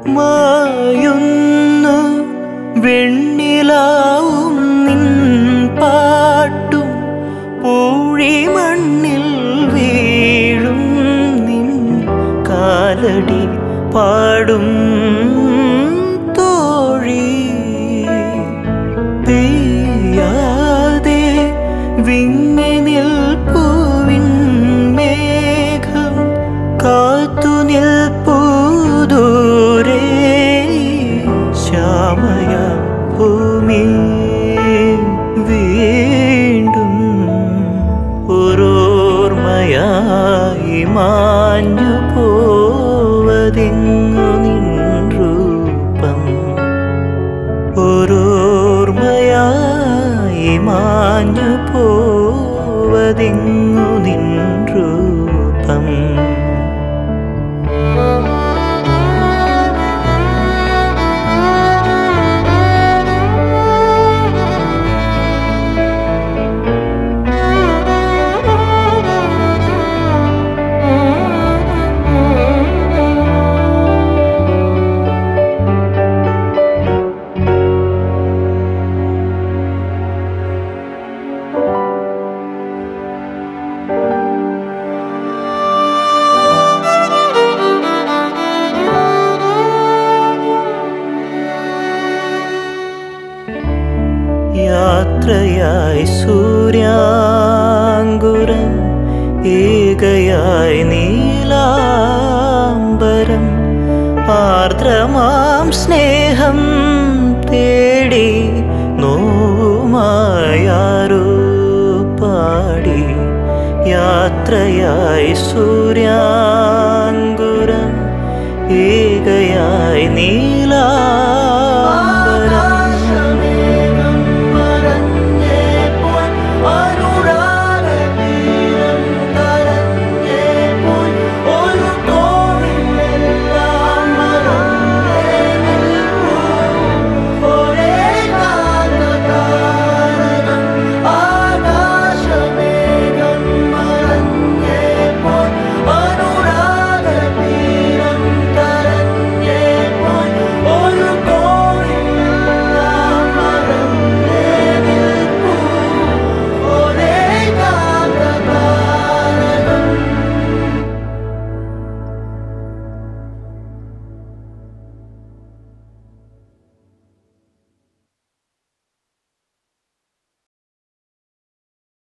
മായുന്നു വെണ്ണിലാവും നിൻ പാട്ടും പൂഴി മണ്ണിൽ വീഴും നിൻ കാലടി പാടും തോഴി പെയ്യാതെ വിങ്ങി നിൽപ്പൂവിൻ മേഘം കാത്തു നിൽപ്പൂ ദൂരെ ശ്യാമയ ഭൂമി വീണ്ടും ഒരോർമ്മയായി മാഞ്ഞു പോവതെങ്ങു നിൻ രൂപം ഒരോർമ്മയായി മാഞ്ഞു പോവതെങ്ങു നിൻ രൂപം യാത്രയായി സൂര്യാങ്കുരം ഏകയായി നീലാംബരം ആർദ്രമാം സ്നേഹം തേടി നോവുമായാരോ പാടി യാത്രയായി സൂര്യാ